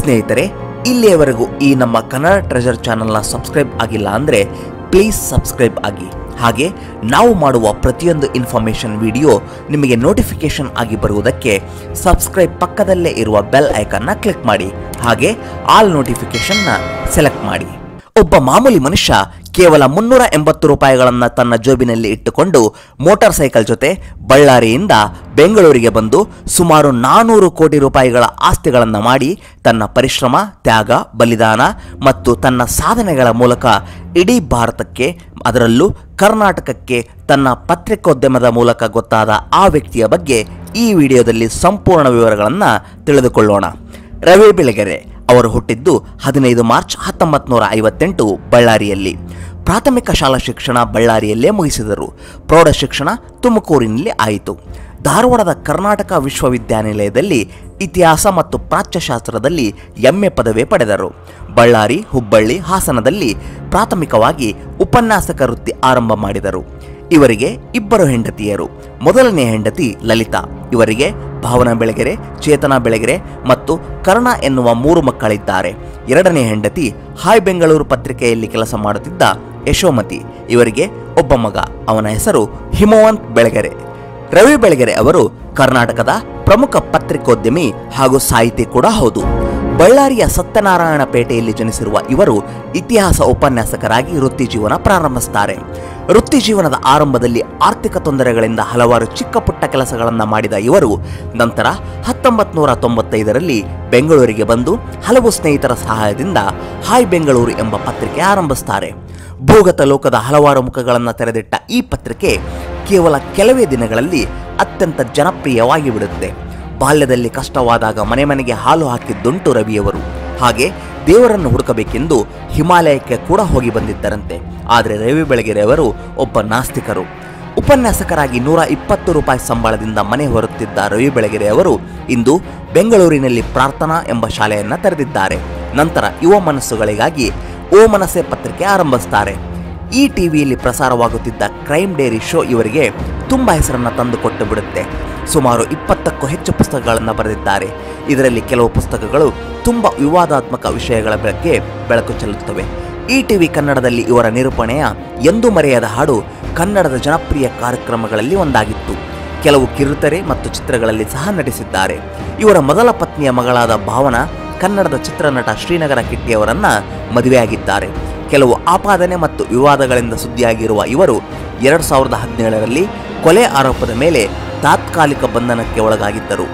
ಸ್ನೇಹಿತರೆ ಇಲ್ಲಿಯವರೆಗೂ ಈ ನಮ್ಮ ಕನ್ನಡ ಟ್ರೆಜರ್ ಚಾನಲ್ನ ಸಬ್ಸ್ಕ್ರೈಬ್ ಆಗಿಲ್ಲ ಅಂದರೆ ಪ್ಲೀಸ್ ಸಬ್ಸ್ಕ್ರೈಬ್ ಆಗಿ ಹಾಗೆ ನಾವು ಮಾಡುವ ಪ್ರತಿಯೊಂದು ಇನ್ಫಾರ್ಮೇಷನ್ ವಿಡಿಯೋ ನಿಮಗೆ ನೋಟಿಫಿಕೇಶನ್ ಆಗಿ ಬರುವುದಕ್ಕೆ ಸಬ್ಸ್ಕ್ರೈಬ್ ಪಕ್ಕದಲ್ಲೇ ಇರುವ ಬೆಲ್ ಐಕನ್ನ ಕ್ಲಿಕ್ ಮಾಡಿ ಹಾಗೆ ಆಲ್ ನೋಟಿಫಿಕೇಶನ್ನ ಸೆಲೆಕ್ಟ್ ಮಾಡಿ ಒಬ್ಬ ಮಾಮೂಲಿ ಮನುಷ್ಯ ಕೇವಲ ಮುನ್ನೂರ ಎಂಬತ್ತು ರೂಪಾಯಿಗಳನ್ನು ತನ್ನ ಜೋಬಿನಲ್ಲಿ ಇಟ್ಟುಕೊಂಡು ಮೋಟಾರ್ ಸೈಕಲ್ ಜೊತೆ ಬಳ್ಳಾರಿಯಿಂದ ಬೆಂಗಳೂರಿಗೆ ಬಂದು ಸುಮಾರು ನಾನೂರು ಕೋಟಿ ರೂಪಾಯಿಗಳ ಆಸ್ತಿಗಳನ್ನು ಮಾಡಿ ತನ್ನ ಪರಿಶ್ರಮ ತ್ಯಾಗ ಬಲಿದಾನ ಮತ್ತು ತನ್ನ ಸಾಧನೆಗಳ ಮೂಲಕ ಇಡೀ ಭಾರತಕ್ಕೆ ಅದರಲ್ಲೂ ಕರ್ನಾಟಕಕ್ಕೆ ತನ್ನ ಪತ್ರಿಕೋದ್ಯಮದ ಮೂಲಕ ಗೊತ್ತಾದ ಆ ವ್ಯಕ್ತಿಯ ಬಗ್ಗೆ ಈ ವಿಡಿಯೋದಲ್ಲಿ ಸಂಪೂರ್ಣ ವಿವರಗಳನ್ನು ತಿಳಿದುಕೊಳ್ಳೋಣ ರವಿ ಬೆಳಗೆರೆ ಅವರು ಹುಟ್ಟಿದ್ದು ಹದಿನೈದು ಮಾರ್ಚ್ ಹತ್ತೊಂಬತ್ತು ನೂರ ಐವತ್ತೆಂಟು ಬಳ್ಳಾರಿಯಲ್ಲಿ ಪ್ರಾಥಮಿಕ ಶಾಲಾ ಶಿಕ್ಷಣ ಬಳ್ಳಾರಿಯಲ್ಲೇ ಮುಗಿಸಿದರು ಪ್ರೌಢ ಶಿಕ್ಷಣ ತುಮಕೂರಿನಲ್ಲಿ ಆಯಿತು ಧಾರವಾಡದ ಕರ್ನಾಟಕ ವಿಶ್ವವಿದ್ಯಾನಿಲಯದಲ್ಲಿ ಇತಿಹಾಸ ಮತ್ತು ಪ್ರಾಚ್ಯಶಾಸ್ತ್ರದಲ್ಲಿ ಎಂಎ ಪದವಿ ಪಡೆದರು ಬಳ್ಳಾರಿ ಹುಬ್ಬಳ್ಳಿ ಹಾಸನದಲ್ಲಿ ಪ್ರಾಥಮಿಕವಾಗಿ ಉಪನ್ಯಾಸಕ ವೃತ್ತಿ ಆರಂಭ ಮಾಡಿದರು ಇವರಿಗೆ ಇಬ್ಬರು ಹೆಂಡತಿಯರು ಮೊದಲನೇ ಹೆಂಡತಿ ಲಲಿತಾ ಇವರಿಗೆ ಭಾವನಾ ಬೆಳಗೆರೆ ಚೇತನಾ ಬೆಳಗೆರೆ ಮತ್ತು ಕರ್ಣ ಎನ್ನುವ ಮೂರು ಮಕ್ಕಳಿದ್ದಾರೆ ಎರಡನೇ ಹೆಂಡತಿ ಹಾಯ್ ಬೆಂಗಳೂರು ಪತ್ರಿಕೆಯಲ್ಲಿ ಕೆಲಸ ಮಾಡುತ್ತಿದ್ದ ಯಶೋಮತಿ ಇವರಿಗೆ ಒಬ್ಬ ಮಗ ಅವನ ಹೆಸರು ಹಿಮವಂತ್ ಬೆಳಗೆರೆ ರವಿ ಬೆಳಗೆರೆ ಅವರು ಕರ್ನಾಟಕದ ಪ್ರಮುಖ ಪತ್ರಿಕೋದ್ಯಮಿ ಹಾಗೂ ಸಾಹಿತಿ ಕೂಡ ಹೌದು ಬಳ್ಳಾರಿಯ ಸತ್ಯನಾರಾಯಣ ಪೇಟೆಯಲ್ಲಿ ಜನಿಸಿರುವ ಇವರು ಇತಿಹಾಸ ಉಪನ್ಯಾಸಕರಾಗಿ ವೃತ್ತಿ ಜೀವನ ಪ್ರಾರಂಭಿಸುತ್ತಾರೆ ವೃತ್ತಿ ಜೀವನದ ಆರಂಭದಲ್ಲಿ ಆರ್ಥಿಕ ತೊಂದರೆಗಳಿಂದ ಹಲವಾರು ಚಿಕ್ಕ ಪುಟ್ಟ ಕೆಲಸಗಳನ್ನು ಮಾಡಿದ ಇವರು ನಂತರ ಹತ್ತೊಂಬತ್ತು ನೂರ ತೊಂಬತ್ತೈದರಲ್ಲಿ ಬೆಂಗಳೂರಿಗೆ ಬಂದು ಹಲವು ಸ್ನೇಹಿತರ ಸಹಾಯದಿಂದ ಹಾಯ್ ಬೆಂಗಳೂರು ಎಂಬ ಪತ್ರಿಕೆ ಆರಂಭಿಸುತ್ತಾರೆ ಭೂಗತ ಲೋಕದ ಹಲವಾರು ಮುಖಗಳನ್ನು ತೆರೆದಿಟ್ಟ ಈ ಪತ್ರಿಕೆ ಕೇವಲ ಕೆಲವೇ ದಿನಗಳಲ್ಲಿ ಅತ್ಯಂತ ಜನಪ್ರಿಯವಾಗಿ ಬಿಡುತ್ತೆ ಬಾಲ್ಯದಲ್ಲಿ ಕಷ್ಟವಾದಾಗ ಮನೆ ಮನೆಗೆ ಹಾಲು ಹಾಕಿದ್ದುಂಟು ರವಿಯವರು ಹಾಗೆ ದೇವರನ್ನು ಹುಡುಕಬೇಕೆಂದು ಹಿಮಾಲಯಕ್ಕೆ ಕೂಡ ಹೋಗಿ ಬಂದಿದ್ದರಂತೆ ಆದರೆ ರವಿ ಬೆಳಗೆರೆ ಅವರು ಒಬ್ಬ ನಾಸ್ತಿಕರು ಉಪನ್ಯಾಸಕರಾಗಿ ನೂರ ಇಪ್ಪತ್ತು ರೂಪಾಯಿ ಸಂಬಳದಿಂದ ಮನೆ ಹೊರುತ್ತಿದ್ದ ರವಿ ಬೆಳಗೆರೆ ಅವರು ಇಂದು ಬೆಂಗಳೂರಿನಲ್ಲಿ ಪ್ರಾರ್ಥನಾ ಎಂಬ ಶಾಲೆಯನ್ನು ತೆರೆದಿದ್ದಾರೆ ನಂತರ ಯುವ ಮನಸ್ಸುಗಳಿಗಾಗಿ ಓ ಮನಸ್ಸೆ ಪತ್ರಿಕೆ ಆರಂಭಿಸುತ್ತಾರೆ ಈ ಟಿವಿಯಲ್ಲಿ ಪ್ರಸಾರವಾಗುತ್ತಿದ್ದ ಕ್ರೈಮ್ ಡೈರಿ ಶೋ ಇವರಿಗೆ ತುಂಬ ಹೆಸರನ್ನು ತಂದುಕೊಟ್ಟು ಬಿಡುತ್ತೆ ಸುಮಾರು ಇಪ್ಪತ್ತಕ್ಕೂ ಹೆಚ್ಚು ಪುಸ್ತಕಗಳನ್ನು ಬರೆದಿದ್ದಾರೆ ಇದರಲ್ಲಿ ಕೆಲವು ಪುಸ್ತಕಗಳು ತುಂಬ ವಿವಾದಾತ್ಮಕ ವಿಷಯಗಳ ಬಗ್ಗೆ ಬೆಳಕು ಚೆಲ್ಲುತ್ತವೆ ಈ ಟಿವಿ ಕನ್ನಡದಲ್ಲಿ ಇವರ ನಿರೂಪಣೆಯ ಎಂದೂ ಮರೆಯದ ಹಾಡು ಕನ್ನಡದ ಜನಪ್ರಿಯ ಕಾರ್ಯಕ್ರಮಗಳಲ್ಲಿ ಒಂದಾಗಿತ್ತು ಕೆಲವು ಕಿರುತೆರೆ ಮತ್ತು ಚಿತ್ರಗಳಲ್ಲಿ ಸಹ ನಟಿಸಿದ್ದಾರೆ ಇವರ ಮೊದಲ ಪತ್ನಿಯ ಮಗಳಾದ ಭಾವನಾ ಕನ್ನಡದ ಚಿತ್ರನಟ ಶ್ರೀನಗರ ಕಿಟ್ಟಿಯವರನ್ನ ಮದುವೆಯಾಗಿದ್ದಾರೆ ಕೆಲವು ಆಪಾದನೆ ಮತ್ತು ವಿವಾದಗಳಿಂದ ಸುದ್ದಿಯಾಗಿರುವ ಇವರು ಎರಡು ಸಾವಿರದ ಹದಿನೇಳರಲ್ಲಿ ಕೊಲೆ ಆರೋಪದ ಮೇಲೆ ತಾತ್ಕಾಲಿಕ ಬಂಧನಕ್ಕೆ ಒಳಗಾಗಿದ್ದರು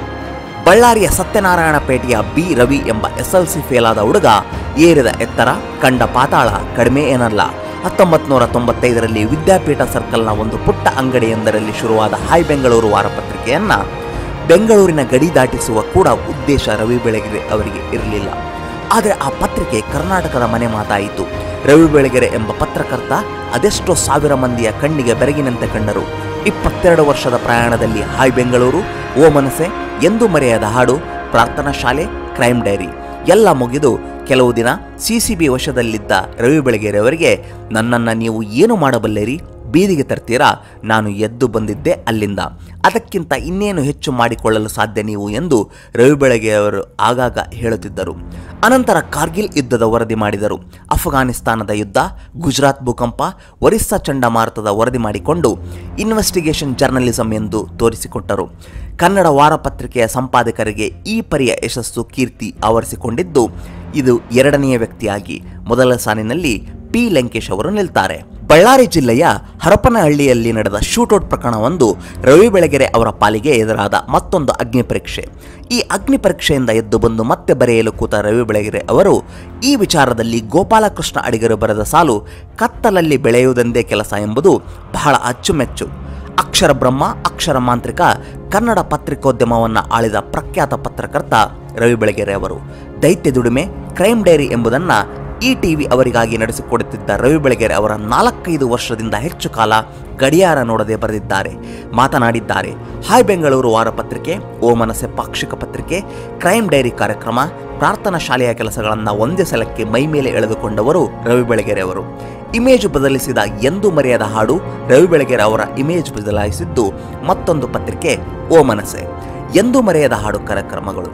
ಬಳ್ಳಾರಿಯ ಸತ್ಯನಾರಾಯಣ ಪೇಟೆಯ ಬಿ ರವಿ ಎಂಬ ಎಸ್ಎಲ್ಸಿ ಫೇಲ್ ಆದ ಹುಡುಗ ಏರಿದ ಎತ್ತರ ಕಂಡ ಪಾತಾಳ ಕಡಿಮೆ ಏನಲ್ಲ ಹತ್ತೊಂಬತ್ತು ನೂರ ತೊಂಬತ್ತೈದರಲ್ಲಿ ವಿದ್ಯಾಪೀಠ ಸರ್ಕಲ್ನ ಒಂದು ಪುಟ್ಟ ಅಂಗಡಿಯೊಂದರಲ್ಲಿ ಶುರುವಾದ ಹಾಯ್ ಬೆಂಗಳೂರು ವಾರಪತ್ರಿಕೆಯನ್ನ ಬೆಂಗಳೂರಿನ ಗಡಿ ದಾಟಿಸುವ ಕೂಡ ಉದ್ದೇಶ ರವಿ ಬೆಳಗೆರೆ ಅವರಿಗೆ ಇರಲಿಲ್ಲ ಆದರೆ ಆ ಪತ್ರಿಕೆ ಕರ್ನಾಟಕದ ಮನೆ ಮಾತಾಯಿತು ರವಿ ಬೆಳಗೆರೆ ಎಂಬ ಪತ್ರಕರ್ತ ಅದೆಷ್ಟೋ ಸಾವಿರ ಮಂದಿಯ ಕಣ್ಣಿಗೆ ಬೆರಗಿನಂತೆ ಕಂಡರು ಇಪ್ಪತ್ತೆರಡು ವರ್ಷದ ಪ್ರಯಾಣದಲ್ಲಿ ಹಾಯ್ ಬೆಂಗಳೂರು ಓ ಮನಸೆ ಎಂದು ಮರೆಯದ ಹಾಡು ಪ್ರಾರ್ಥನಾ ಶಾಲೆ ಕ್ರೈಮ್ ಡೈರಿ ಎಲ್ಲ ಮುಗಿದು ಕೆಲವು ದಿನ ಸಿಸಿಬಿ ವಶದಲ್ಲಿದ್ದ ರವಿ ಬೆಳಗೆರೆ ಅವರಿಗೆ ನನ್ನನ್ನು ನೀವು ಏನು ಮಾಡಬಲ್ಲಿರಿ ಬೀದಿಗೆ ತರ್ತೀರಾ ನಾನು ಎದ್ದು ಬಂದಿದ್ದೆ ಅಲ್ಲಿಂದ ಅದಕ್ಕಿಂತ ಇನ್ನೇನು ಹೆಚ್ಚು ಮಾಡಿಕೊಳ್ಳಲು ಸಾಧ್ಯ ನೀವು ಎಂದು ರವಿ ಬೆಳಗೆಯವರು ಆಗಾಗ ಹೇಳುತ್ತಿದ್ದರು ಅನಂತರ ಕಾರ್ಗಿಲ್ ಯುದ್ಧದ ವರದಿ ಮಾಡಿದರು ಅಫ್ಘಾನಿಸ್ತಾನದ ಯುದ್ಧ ಗುಜರಾತ್ ಭೂಕಂಪ ಒರಿಸ್ಸಾ ಚಂಡಮಾರುತದ ವರದಿ ಮಾಡಿಕೊಂಡು ಇನ್ವೆಸ್ಟಿಗೇಷನ್ ಜರ್ನಲಿಸಂ ಎಂದು ತೋರಿಸಿಕೊಟ್ಟರು ಕನ್ನಡ ವಾರಪತ್ರಿಕೆಯ ಸಂಪಾದಕರಿಗೆ ಈ ಪರಿಯ ಯಶಸ್ಸು ಕೀರ್ತಿ ಆವರಿಸಿಕೊಂಡಿದ್ದು ಇದು ಎರಡನೆಯ ವ್ಯಕ್ತಿಯಾಗಿ ಮೊದಲ ಸಾಲಿನಲ್ಲಿ ಪಿ ಲಂಕೇಶ್ ಅವರು ನಿಲ್ತಾರೆ ಬಳ್ಳಾರಿ ಜಿಲ್ಲೆಯ ಹರಪನಹಳ್ಳಿಯಲ್ಲಿ ನಡೆದ ಶೂಟೌಟ್ ಪ್ರಕರಣವೊಂದು ರವಿ ಬೆಳಗೆರೆ ಅವರ ಪಾಲಿಗೆ ಎದುರಾದ ಮತ್ತೊಂದು ಅಗ್ನಿ ಪರೀಕ್ಷೆ ಈ ಅಗ್ನಿ ಪರೀಕ್ಷೆಯಿಂದ ಎದ್ದು ಬಂದು ಮತ್ತೆ ಬರೆಯಲು ಕೂತ ರವಿ ಬೆಳಗೆರೆ ಅವರು ಈ ವಿಚಾರದಲ್ಲಿ ಗೋಪಾಲಕೃಷ್ಣ ಅಡಿಗರು ಬರೆದ ಸಾಲು ಕತ್ತಲಲ್ಲಿ ಬೆಳೆಯುವುದೆಂದೇ ಕೆಲಸ ಎಂಬುದು ಬಹಳ ಅಚ್ಚುಮೆಚ್ಚು ಅಕ್ಷರ ಬ್ರಹ್ಮ ಅಕ್ಷರ ಮಾಂತ್ರಿಕ ಕನ್ನಡ ಪತ್ರಿಕೋದ್ಯಮವನ್ನು ಆಳಿದ ಪ್ರಖ್ಯಾತ ಪತ್ರಕರ್ತ ರವಿ ಬೆಳಗೆರೆ ಅವರು ದೈತ್ಯ ದುಡಿಮೆ ಕ್ರೈಮ್ ಡೈರಿ ಎಂಬುದನ್ನು ಈ ಟಿವಿ ಅವರಿಗಾಗಿ ನಡೆಸಿಕೊಡುತ್ತಿದ್ದ ರವಿ ಬೆಳಗೆರೆ ಅವರ ನಾಲ್ಕೈದು ವರ್ಷದಿಂದ ಹೆಚ್ಚು ಕಾಲ ಗಡಿಯಾರ ನೋಡದೆ ಬರೆದಿದ್ದಾರೆ ಮಾತನಾಡಿದ್ದಾರೆ ಹಾಯ್ ಬೆಂಗಳೂರು ವಾರಪತ್ರಿಕೆ ಓ ಮನಸ್ಸೆ ಪಾಕ್ಷಿಕ ಪತ್ರಿಕೆ ಕ್ರೈಮ್ ಡೈರಿ ಕಾರ್ಯಕ್ರಮ ಪ್ರಾರ್ಥನಾ ಶಾಲೆಯ ಕೆಲಸಗಳನ್ನು ಒಂದೇ ಸಲಕ್ಕೆ ಮೈ ಮೇಲೆ ಎಳೆದುಕೊಂಡವರು ರವಿ ಬೆಳಗೆರೆ ಅವರು ಇಮೇಜ್ ಬದಲಿಸಿದ ಎಂದು ಮರೆಯದ ಹಾಡು ರವಿ ಬೆಳಗೆರೆ ಅವರ ಇಮೇಜ್ ಬದಲಾಯಿಸಿದ್ದು ಮತ್ತೊಂದು ಪತ್ರಿಕೆ ಓ ಮನಸ್ಸೆ ಎಂದು ಮರೆಯದ ಹಾಡು ಕಾರ್ಯಕ್ರಮಗಳು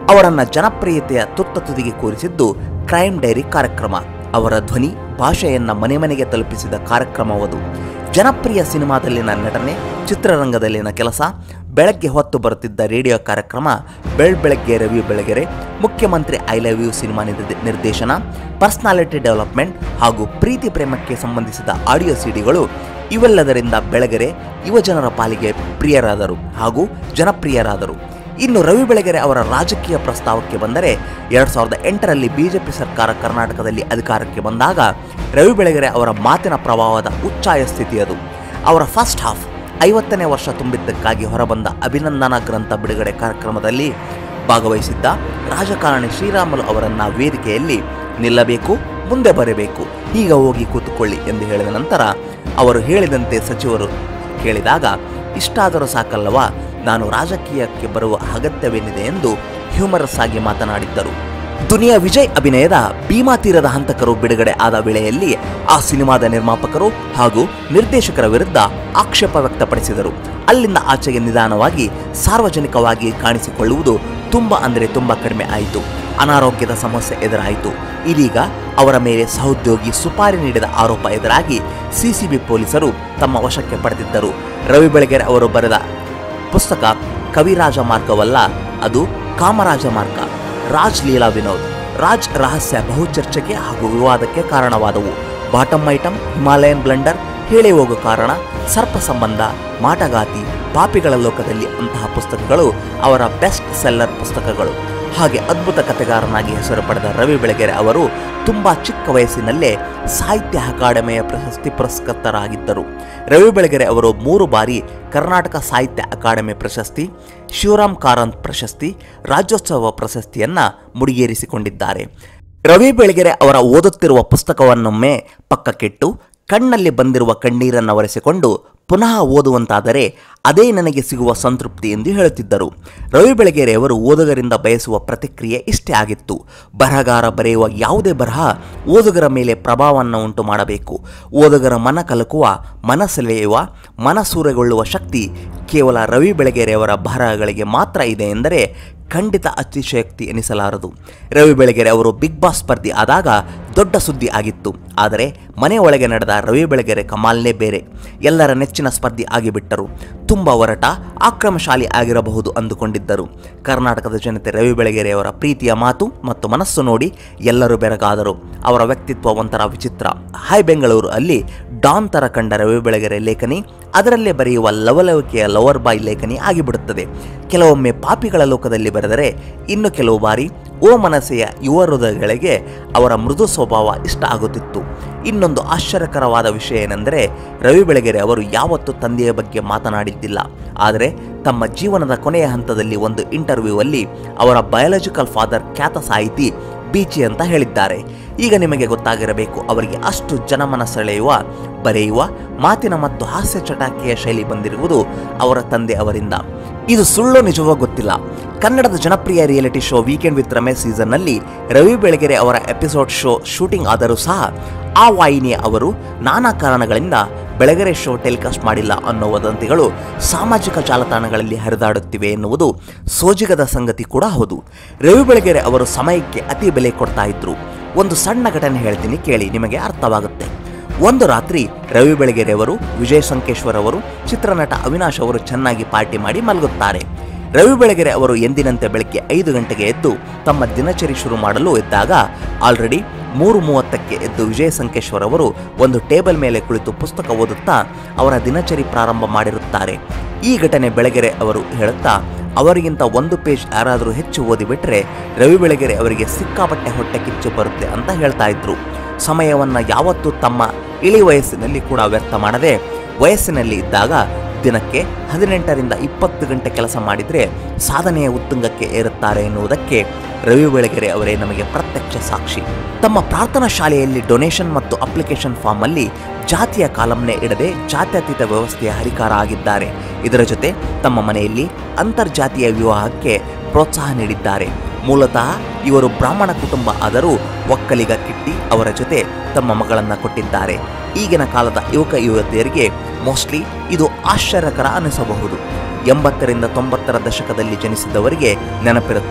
ಅವರನ್ನ ಜನಪ್ರಿಯತೆಯ ತುತ್ತ ತುದಿಗೆ ಕೂರಿಸಿದ್ದು ಕ್ರೈಮ್ ಡೈರಿ ಕಾರ್ಯಕ್ರಮ ಅವರ ಧ್ವನಿ ಭಾಷೆಯನ್ನ ಮನೆ ಮನೆಗೆ ತಲುಪಿಸಿದ ಕಾರ್ಯಕ್ರಮವದು ಜನಪ್ರಿಯ ಸಿನಿಮಾದಲ್ಲಿನ ನಟನೆ ಚಿತ್ರರಂಗದಲ್ಲಿನ ಕೆಲಸ ಬೆಳಗ್ಗೆ ಹೊತ್ತು ಬರುತ್ತಿದ್ದ ರೇಡಿಯೋ ಕಾರ್ಯಕ್ರಮ ಬೆಳ್ ಬೆಳಗ್ಗೆ ರವಿ ಬೆಳಗೆರೆ ಮುಖ್ಯಮಂತ್ರಿ ಐ ಲವ್ ಯು ಸಿನಿಮಾ ನಿರ್ದೆ- ನಿರ್ದೇಶನ ಪರ್ಸನಾಲಿಟಿ ಡೆವಲಪ್ಮೆಂಟ್ ಹಾಗೂ ಪ್ರೀತಿ ಪ್ರೇಮಕ್ಕೆ ಸಂಬಂಧಿಸಿದ ಆಡಿಯೋ ಸಿಡಿಗಳು ಇವೆಲ್ಲದರಿಂದ ಬೆಳಗೆರೆ ಯುವಜನರ ಪಾಲಿಗೆ ಪ್ರಿಯರಾದರು ಹಾಗೂ ಜನಪ್ರಿಯರಾದರು ಇನ್ನು ರವಿ ಬೆಳಗೆರೆ ಅವರ ರಾಜಕೀಯ ಪ್ರಸ್ತಾವಕ್ಕೆ ಬಂದರೆ ಎರಡು ಸಾವಿರದ ಎಂಟರಲ್ಲಿ ಬಿಜೆಪಿ ಸರ್ಕಾರ ಕರ್ನಾಟಕದಲ್ಲಿ ಅಧಿಕಾರಕ್ಕೆ ಬಂದಾಗ ರವಿ ಬೆಳಗೆರೆ ಅವರ ಮಾತಿನ ಪ್ರಭಾವದ ಉಚ್ಚಾಯ ಸ್ಥಿತಿ ಅದು ಅವರ ಫಸ್ಟ್ ಹಾಫ್ ಐವತ್ತನೇ ವರ್ಷ ತುಂಬಿದ್ದಕ್ಕಾಗಿ ಹೊರಬಂದ ಅಭಿನಂದನಾ ಗ್ರಂಥ ಬಿಡುಗಡೆ ಕಾರ್ಯಕ್ರಮದಲ್ಲಿ ಭಾಗವಹಿಸಿದ್ದ ರಾಜಕಾರಣಿ ಶ್ರೀರಾಮುಲು ಅವರನ್ನ ವೇದಿಕೆಯಲ್ಲಿ ನಿಲ್ಲಬೇಕು ಮುಂದೆ ಬರಬೇಕು ಈಗ ಹೋಗಿ ಕೂತುಕೊಳ್ಳಿ ಎಂದು ಹೇಳಿದ ನಂತರ ಅವರು ಹೇಳಿದಂತೆ ಸಚಿವರು ಕೇಳಿದಾಗ ಇಷ್ಟಾದರೂ ಸಾಕಲ್ಲವಾ ನಾನು ರಾಜಕೀಯಕ್ಕೆ ಬರುವ ಅಗತ್ಯವೇನಿದೆ ಎಂದು ಹ್ಯೂಮರಸ್ ಆಗಿ ಮಾತನಾಡಿದ್ದರು ದುನಿಯಾ ವಿಜಯ್ ಅಭಿನಯದ ಭೀಮಾ ತೀರದ ಹಂತಕರು ಬಿಡುಗಡೆ ಆದ ವೇಳೆಯಲ್ಲಿ ಆ ಸಿನಿಮಾದ ನಿರ್ಮಾಪಕರು ಹಾಗೂ ನಿರ್ದೇಶಕರ ವಿರುದ್ಧ ಆಕ್ಷೇಪ ವ್ಯಕ್ತಪಡಿಸಿದರು ಅಲ್ಲಿಂದ ಆಚೆಗೆ ನಿಧಾನವಾಗಿ ಸಾರ್ವಜನಿಕವಾಗಿ ಕಾಣಿಸಿಕೊಳ್ಳುವುದು ತುಂಬ ಅಂದರೆ ತುಂಬ ಕಡಿಮೆ ಆಯಿತು ಅನಾರೋಗ್ಯದ ಸಮಸ್ಯೆ ಎದುರಾಯಿತು ಇದೀಗ ಅವರ ಮೇಲೆ ಸಹೋದ್ಯೋಗಿ ಸುಪಾರಿ ನೀಡಿದ ಆರೋಪ ಎದುರಾಗಿ ಸಿಸಿಬಿ ಪೊಲೀಸರು ತಮ್ಮ ವಶಕ್ಕೆ ಪಡೆದಿದ್ದರು ರವಿ ಬೆಳಗೆರೆ ಅವರು ಬರೆದ ಪುಸ್ತಕ ಕವಿರಾಜ ಮಾರ್ಗವಲ್ಲ ಅದು ಕಾಮರಾಜ ಮಾರ್ಗ ರಾಜ್ ಲೀಲಾ ವಿನೋದ್ ರಾಜ್ ರಹಸ್ಯ ಬಹುಚರ್ಚೆಗೆ ಹಾಗೂ ವಿವಾದಕ್ಕೆ ಕಾರಣವಾದವು ಬಾಟಮ್ ಐಟಮ್ ಹಿಮಾಲಯನ್ ಬ್ಲೆಂಡರ್ ಹೇಳಿ ಹೋಗೋ ಕಾರಣ ಸರ್ಪ ಸಂಬಂಧ ಮಾಟಗಾತಿ ಪಾಪಿಗಳ ಲೋಕದಲ್ಲಿ ಅಂತಹ ಪುಸ್ತಕಗಳು ಅವರ ಬೆಸ್ಟ್ ಸೆಲ್ಲರ್ ಪುಸ್ತಕಗಳು ಹಾಗೆ ಅದ್ಭುತ ಕಥೆಗಾರನಾಗಿ ಹೆಸರು ಪಡೆದ ರವಿ ಬೆಳಗೆರೆ ಅವರು ತುಂಬಾ ಚಿಕ್ಕ ವಯಸ್ಸಿನಲ್ಲೇ ಸಾಹಿತ್ಯ ಅಕಾಡೆಮಿಯ ಪ್ರಶಸ್ತಿ ಪುರಸ್ಕೃತರಾಗಿದ್ದರು ರವಿ ಬೆಳಗೆರೆ ಅವರು ಮೂರು ಬಾರಿ ಕರ್ನಾಟಕ ಸಾಹಿತ್ಯ ಅಕಾಡೆಮಿ ಪ್ರಶಸ್ತಿ ಶಿವರಾಮ್ ಕಾರಂತ್ ಪ್ರಶಸ್ತಿ ರಾಜ್ಯೋತ್ಸವ ಪ್ರಶಸ್ತಿಯನ್ನ ಮುಡಿಗೇರಿಸಿಕೊಂಡಿದ್ದಾರೆ ರವಿ ಬೆಳಗೆರೆ ಅವರ ಓದುತ್ತಿರುವ ಪುಸ್ತಕವನ್ನೊಮ್ಮೆ ಪಕ್ಕಕ್ಕಿಟ್ಟು ಕಣ್ಣಲ್ಲಿ ಬಂದಿರುವ ಕಣ್ಣೀರನ್ನು ಒರೆಸಿಕೊಂಡು ಪುನಃ ಓದುವಂತಾದರೆ ಅದೇ ನನಗೆ ಸಿಗುವ ಸಂತೃಪ್ತಿ ಎಂದು ಹೇಳುತ್ತಿದ್ದರು ರವಿ ಬೆಳಗೆರೆ ಅವರು ಓದುಗರಿಂದ ಬಯಸುವ ಪ್ರತಿಕ್ರಿಯೆ ಇಷ್ಟೇ ಆಗಿತ್ತು ಬರಹಗಾರ ಬರೆಯುವ ಯಾವುದೇ ಬರಹ ಓದುಗರ ಮೇಲೆ ಪ್ರಭಾವವನ್ನು ಉಂಟು ಮಾಡಬೇಕು ಓದುಗರ ಮನ ಕಲಕುವ ಮನಸೆಳೆಯುವ ಮನಸೂರೆಗೊಳ್ಳುವ ಶಕ್ತಿ ಕೇವಲ ರವಿ ಬೆಳಗೆರೆಯವರ ಬರಹಗಳಿಗೆ ಮಾತ್ರ ಇದೆ ಎಂದರೆ ಖಂಡಿತ ಅತಿಶಯೋಕ್ತಿ ಎನಿಸಲಾರದು ರವಿ ಬೆಳಗೆರೆ ಅವರು ಬಿಗ್ ಬಾಸ್ ಸ್ಪರ್ಧಿ ಆದಾಗ ದೊಡ್ಡ ಸುದ್ದಿ ಆಗಿತ್ತು ಆದರೆ ಮನೆ ಒಳಗೆ ನಡೆದ ರವಿ ಬೆಳಗೆರೆ ಕಮಾಲ್ನೇ ಬೇರೆ ಎಲ್ಲರ ನೆಚ್ಚಿನ ಸ್ಪರ್ಧಿ ಆಗಿಬಿಟ್ಟರು ತುಂಬ ಒರಟ ಆಕ್ರಮಶಾಲಿ ಆಗಿರಬಹುದು ಅಂದುಕೊಂಡಿದ್ದರು ಕರ್ನಾಟಕದ ಜನತೆ ರವಿ ಬೆಳಗೆರೆಯವರ ಪ್ರೀತಿಯ ಮಾತು ಮತ್ತು ಮನಸ್ಸು ನೋಡಿ ಎಲ್ಲರೂ ಬೆರಗಾದರು ಅವರ ವ್ಯಕ್ತಿತ್ವ ಒಂಥರ ವಿಚಿತ್ರ ಹಾಯ್ ಬೆಂಗಳೂರು ಅಲ್ಲಿ ಡಾನ್ ತರ ಕಂಡ ರವಿ ಬೆಳಗೆರೆ ಲೇಖನಿ ಅದರಲ್ಲೇ ಬರೆಯುವ ಲವಲವಿಕೆಯ ಲವರ್ ಬಾಯ್ ಲೇಖನಿ ಆಗಿಬಿಡುತ್ತದೆ ಕೆಲವೊಮ್ಮೆ ಪಾಪಿಗಳ ಲೋಕದಲ್ಲಿ ಬರೆದರೆ ಇನ್ನು ಕೆಲವು ಬಾರಿ ಓ ಮನಸ್ಸೆಯ ಯುವ ಹೃದಯಗಳಿಗೆ ಅವರ ಮೃದು ಸ್ವಭಾವ ಇಷ್ಟ ಆಗುತ್ತಿತ್ತು ಇನ್ನೊಂದು ಆಶ್ಚರ್ಯಕರವಾದ ವಿಷಯ ಏನೆಂದರೆ ರವಿ ಬೆಳಗೆರೆ ಅವರು ಯಾವತ್ತೂ ತಂದೆಯ ಬಗ್ಗೆ ಮಾತನಾಡಿದ್ದಿಲ್ಲ ಆದರೆ ತಮ್ಮ ಜೀವನದ ಕೊನೆಯ ಹಂತದಲ್ಲಿ ಒಂದು ಇಂಟರ್ವ್ಯೂ ಅಲ್ಲಿ ಅವರ ಬಯಾಲಜಿಕಲ್ ಫಾದರ್ ಖ್ಯಾತ ಸಾಹಿತಿ ಬೀಚಿ ಅಂತ ಹೇಳಿದ್ದಾರೆ ಈಗ ನಿಮಗೆ ಗೊತ್ತಾಗಿರಬೇಕು ಅವರಿಗೆ ಅಷ್ಟು ಜನಮನ ಸೆಳೆಯುವ ಬರೆಯುವ ಮಾತಿನ ಮತ್ತು ಹಾಸ್ಯ ಚಟಾಕಿಯ ಶೈಲಿ ಬಂದಿರುವುದು ಅವರ ತಂದೆ ಅವರಿಂದ ಇದು ಸುಳ್ಳು ನಿಜವೋ ಗೊತ್ತಿಲ್ಲ ಕನ್ನಡದ ಜನಪ್ರಿಯ reality show weekend with Ramesh ಸೀಸನ್ನಲ್ಲಿ ರವಿ ಬೆಳಗೆರೆ ಅವರ ಎಪಿಸೋಡ್ ಶೋ ಶೂಟಿಂಗ್ ಆದರೂ ಸಹ ಆ ವಾಹಿನಿಯ ಅವರು ನಾನಾ ಕಾರಣಗಳಿಂದ ಬೆಳಗೆರೆ ಶೋ ಟೆಲಿಕಾಸ್ಟ್ ಮಾಡಿಲ್ಲ ಅನ್ನೋ ವದಂತಿಗಳು ಸಾಮಾಜಿಕ ಜಾಲತಾಣಗಳಲ್ಲಿ ಹರಿದಾಡುತ್ತಿವೆ ಎನ್ನುವುದು ಸೋಜಿಗದ ಸಂಗತಿ ಕೂಡ ಹೌದು ರವಿ ಬೆಳಗೆರೆ ಅವರು ಸಮಯಕ್ಕೆ ಅತಿ ಬೆಲೆ ಕೊಡ್ತಾ ಇದ್ರು ಒಂದು ಸಣ್ಣ ಘಟನೆ ಹೇಳ್ತೀನಿ ಕೇಳಿ ನಿಮಗೆ ಅರ್ಥವಾಗುತ್ತೆ ಒಂದು ರಾತ್ರಿ ರವಿ ಬೆಳಗೆರೆ ಅವರು ವಿಜಯ್ ಸಂಕೇಶ್ವರ್ ಅವರು ಚಿತ್ರನಟ ಅವಿನಾಶ್ ಅವರು ಚೆನ್ನಾಗಿ ಪಾರ್ಟಿ ಮಾಡಿ ಮಲಗುತ್ತಾರೆ ರವಿ ಬೆಳಗೆರೆ ಅವರು ಎಂದಿನಂತೆ ಬೆಳಗ್ಗೆ ಐದು ಗಂಟೆಗೆ ಎದ್ದು ತಮ್ಮ ದಿನಚರಿ ಶುರು ಮಾಡಲು ಎದ್ದಾಗ ಆಲ್ರೆಡಿ ಮೂರು ಮೂವತ್ತಕ್ಕೆ ಎದ್ದು ವಿಜಯ ಸಂಕೇಶ್ವರ್ ಅವರು ಒಂದು ಟೇಬಲ್ ಮೇಲೆ ಕುಳಿತು ಪುಸ್ತಕ ಓದುತ್ತಾ ಅವರ ದಿನಚರಿ ಪ್ರಾರಂಭ ಮಾಡಿರುತ್ತಾರೆ ಈ ಘಟನೆ ಬೆಳಗೆರೆ ಅವರು ಹೇಳುತ್ತಾ ಅವರಿಗಿಂತ ಒಂದು ಪೇಜ್ ಯಾರಾದರೂ ಹೆಚ್ಚು ಓದಿಬಿಟ್ರೆ ರವಿ ಬೆಳಗೆರೆ ಅವರಿಗೆ ಸಿಕ್ಕಾಪಟ್ಟೆ ಹೊಟ್ಟೆ ಕಿಚ್ಚು ಬರುತ್ತೆ ಅಂತ ಹೇಳ್ತಾ ಇದ್ರು ಸಮಯವನ್ನು ಯಾವತ್ತೂ ತಮ್ಮ ಇಳಿ ವಯಸ್ಸಿನಲ್ಲಿ ಕೂಡ ವ್ಯರ್ಥ ಮಾಡದೆ ವಯಸ್ಸಿನಲ್ಲಿ ಇದ್ದಾಗ ದಿನಕ್ಕೆ ಹದಿನೆಂಟರಿಂದ ಇಪ್ಪತ್ತು ಗಂಟೆ ಕೆಲಸ ಮಾಡಿದರೆ ಸಾಧನೆಯ ಉತ್ತುಂಗಕ್ಕೆ ಏರುತ್ತಾರೆ ಎನ್ನುವುದಕ್ಕೆ ರವಿ ಬೆಳಗೆರೆ ಅವರೇ ನಮಗೆ ಪ್ರತ್ಯಕ್ಷ ಸಾಕ್ಷಿ ತಮ್ಮ ಪ್ರಾರ್ಥನಾ ಶಾಲೆಯಲ್ಲಿ ಡೊನೇಷನ್ ಮತ್ತು ಅಪ್ಲಿಕೇಶನ್ ಫಾರ್ಮ್ ಅಲ್ಲಿ ಜಾತಿಯ ಕಾಲಂನೇ ಇಡದೆ ಜಾತ್ಯತೀತ ವ್ಯವಸ್ಥೆಯ ಹರಿಕಾರ ಆಗಿದ್ದಾರೆ ಇದರ ಜೊತೆ ತಮ್ಮ ಮನೆಯಲ್ಲಿ ಅಂತರ್ಜಾತೀಯ ವಿವಾಹಕ್ಕೆ ಪ್ರೋತ್ಸಾಹ ನೀಡಿದ್ದಾರೆ ಮೂಲತಃ ಇವರು ಬ್ರಾಹ್ಮಣ ಕುಟುಂಬ ಆದರೂ ಒಕ್ಕಲಿಗ ಕಿಟ್ಟಿ ಅವರ ಜೊತೆ ತಮ್ಮ ಮಗಳನ್ನು ಕೊಟ್ಟಿದ್ದಾರೆ ಈಗಿನ ಕಾಲದ ಯುವಕ ಯುವತಿಯರಿಗೆ ಮೋಸ್ಟ್ಲಿ ಇದು ಆಶ್ಚರ್ಯಕರ ಅನಿಸಬಹುದು ಎಂಬತ್ತರಿಂದ ತೊಂಬತ್ತರ ದಶಕದಲ್ಲಿ ಜನಿಸಿದವರಿಗೆ ನೆನಪಿರುತ್ತೆ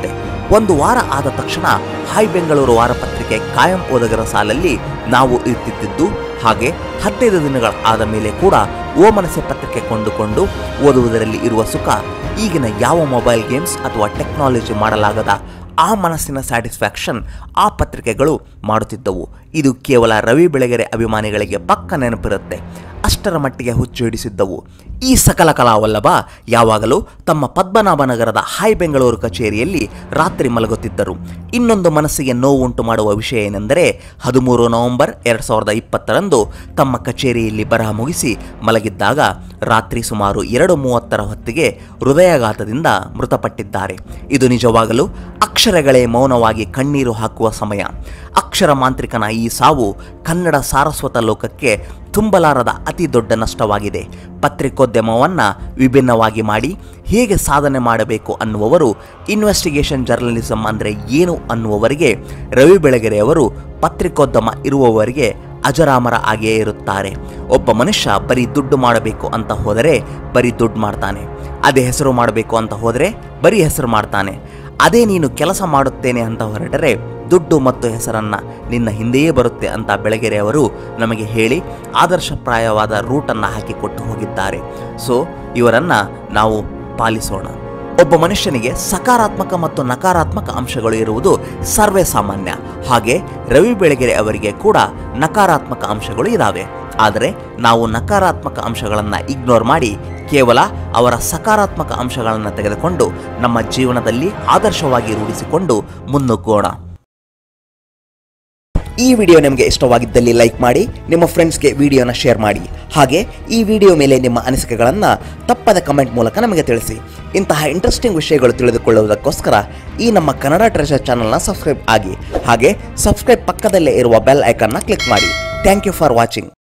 ಒಂದು ವಾರ ಆದ ತಕ್ಷಣ ಹಾಯ್ ಬೆಂಗಳೂರು ವಾರಪತ್ರಿಕೆ ಕಾಯಂ ಓದುಗರ ಸಾಲಲ್ಲಿ ನಾವು ಇರ್ತಿದ್ದು ಹಾಗೆ ಹದಿನೈದು ದಿನಗಳ ಆದ ಮೇಲೆ ಕೂಡ ಓ ಮನಸ್ಸೆ ಪತ್ರಿಕೆ ಕೊಂಡುಕೊಂಡು ಓದುವುದರಲ್ಲಿ ಇರುವ ಸುಖ ಈಗಿನ ಯಾವ ಮೊಬೈಲ್ ಗೇಮ್ಸ್ ಅಥವಾ ಟೆಕ್ನಾಲಜಿ ಮಾಡಲಾಗದ ಆ ಮನಸ್ಸಿನ ಸ್ಯಾಟಿಸ್ಫ್ಯಾಕ್ಷನ್ ಆ ಪತ್ರಿಕೆಗಳು ಮಾಡುತ್ತಿದ್ದವು ಇದು ಕೇವಲ ರವಿ ಬೆಳಗೆರೆ ಅಭಿಮಾನಿಗಳಿಗೆ ಪಕ್ಕ ನೆನಪಿರುತ್ತೆ ಅಷ್ಟರ ಮಟ್ಟಿಗೆ ಹುಚ್ಚು ಹಿಡಿಸಿದ್ದವು ಈ ಸಕಲ ಕಲಾವಲ್ಲಭ ಯಾವಾಗಲೂ ತಮ್ಮ ಪದ್ಮನಾಭನಗರದ ಹಾಯ್ ಬೆಂಗಳೂರು ಕಚೇರಿಯಲ್ಲಿ ರಾತ್ರಿ ಮಲಗುತ್ತಿದ್ದರು ಇನ್ನೊಂದು ಮನಸ್ಸಿಗೆ ನೋವುಂಟು ಮಾಡುವ ವಿಷಯ ಏನೆಂದರೆ ಹದಿಮೂರು ನವೆಂಬರ್ ಎರಡು ಸಾವಿರದ ಇಪ್ಪತ್ತರಂದು ತಮ್ಮ ಕಚೇರಿಯಲ್ಲಿ ಬರಹ ಮುಗಿಸಿ ಮಲಗಿದ್ದಾಗ ರಾತ್ರಿ ಸುಮಾರು ಎರಡು ಮೂವತ್ತರ ಹೊತ್ತಿಗೆ ಹೃದಯಾಘಾತದಿಂದ ಮೃತಪಟ್ಟಿದ್ದಾರೆ ಇದು ನಿಜವಾಗಲೂ ಅಕ್ಷರಗಳೇ ಮೌನವಾಗಿ ಕಣ್ಣೀರು ಹಾಕುವ ಸಮಯ ಅಕ್ಷರ ಮಾಂತ್ರಿಕನ ಈ ಸಾವು ಕನ್ನಡ ಸಾರಸ್ವತ ಲೋಕಕ್ಕೆ ತುಂಬಲಾರದ ಅತಿ ದೊಡ್ಡ ನಷ್ಟವಾಗಿದೆ ಪತ್ರಿಕೋದ್ಯಮವನ್ನು ವಿಭಿನ್ನವಾಗಿ ಮಾಡಿ ಹೇಗೆ ಸಾಧನೆ ಮಾಡಬೇಕು ಅನ್ನುವವರು ಇನ್ವೆಸ್ಟಿಗೇಷನ್ ಜರ್ನಲಿಸಮ್ ಅಂದರೆ ಏನು ಅನ್ನುವವರಿಗೆ ರವಿ ಬೆಳಗೆರೆಯವರು ಪತ್ರಿಕೋದ್ಯಮ ಇರುವವರಿಗೆ ಅಜರಾಮರ ಆಗಿಯೇ ಇರುತ್ತಾರೆ ಒಬ್ಬ ಮನುಷ್ಯ ಬರೀ ದುಡ್ಡು ಮಾಡಬೇಕು ಅಂತ ಹೋದರೆ ಬರೀ ದುಡ್ಡು ಮಾಡ್ತಾನೆ ಅದೇ ಹೆಸರು ಮಾಡಬೇಕು ಅಂತ ಹೋದರೆ ಬರೀ ಹೆಸರು ಮಾಡ್ತಾನೆ ಅದೇ ನೀನು ಕೆಲಸ ಮಾಡುತ್ತೇನೆ ಅಂತ ಹೊರಟರೆ ದುಡ್ಡು ಮತ್ತು ಹೆಸರನ್ನ ನಿನ್ನ ಹಿಂದೆಯೇ ಬರುತ್ತೆ ಅಂತ ಬೆಳಗೆರೆ ಅವರು ನಮಗೆ ಹೇಳಿ ಆದರ್ಶಪ್ರಾಯವಾದ ರೂಟನ್ನು ಹಾಕಿಕೊಟ್ಟು ಹೋಗಿದ್ದಾರೆ ಸೊ ಇವರನ್ನು ನಾವು ಪಾಲಿಸೋಣ ಒಬ್ಬ ಮನುಷ್ಯನಿಗೆ ಸಕಾರಾತ್ಮಕ ಮತ್ತು ನಕಾರಾತ್ಮಕ ಅಂಶಗಳು ಇರುವುದು ಸರ್ವೇ ಸಾಮಾನ್ಯ ಹಾಗೆ ರವಿ ಬೆಳಗೆರೆ ಅವರಿಗೆ ಕೂಡ ನಕಾರಾತ್ಮಕ ಅಂಶಗಳು ಇದ್ದಾವೆ ಆದರೆ ನಾವು ನಕಾರಾತ್ಮಕ ಅಂಶಗಳನ್ನು ಇಗ್ನೋರ್ ಮಾಡಿ ಕೇವಲ ಅವರ ಸಕಾರಾತ್ಮಕ ಅಂಶಗಳನ್ನು ತೆಗೆದುಕೊಂಡು ನಮ್ಮ ಜೀವನದಲ್ಲಿ ಆದರ್ಶವಾಗಿ ರೂಢಿಸಿಕೊಂಡು ಮುನ್ನುಗ್ಗೋಣ ಈ ವಿಡಿಯೋ ನಿಮಗೆ ಇಷ್ಟವಾಗಿದ್ದಲ್ಲಿ ಲೈಕ್ ಮಾಡಿ ನಿಮ್ಮ ಫ್ರೆಂಡ್ಸ್ಗೆ ವಿಡಿಯೋನ ಶೇರ್ ಮಾಡಿ ಹಾಗೆ ಈ ವಿಡಿಯೋ ಮೇಲೆ ನಿಮ್ಮ ಅನಿಸಿಕೆಗಳನ್ನು ತಪ್ಪದ ಕಮೆಂಟ್ ಮೂಲಕ ನಮಗೆ ತಿಳಿಸಿ ಇಂತಹ ಇಂಟ್ರೆಸ್ಟಿಂಗ್ ವಿಷಯಗಳು ತಿಳಿದುಕೊಳ್ಳುವುದಕ್ಕೋಸ್ಕರ ಈ ನಮ್ಮ ಕನ್ನಡ ಟ್ರೆಷರ್ ಚಾನಲ್ನ ಸಬ್ಸ್ಕ್ರೈಬ್ ಆಗಿ ಹಾಗೆ ಸಬ್ಸ್ಕ್ರೈಬ್ ಪಕ್ಕದಲ್ಲೇ ಇರುವ ಬೆಲ್ ಐಕನ್ನ ಕ್ಲಿಕ್ ಮಾಡಿ ಥ್ಯಾಂಕ್ ಯು ಫಾರ್ ವಾಚಿಂಗ್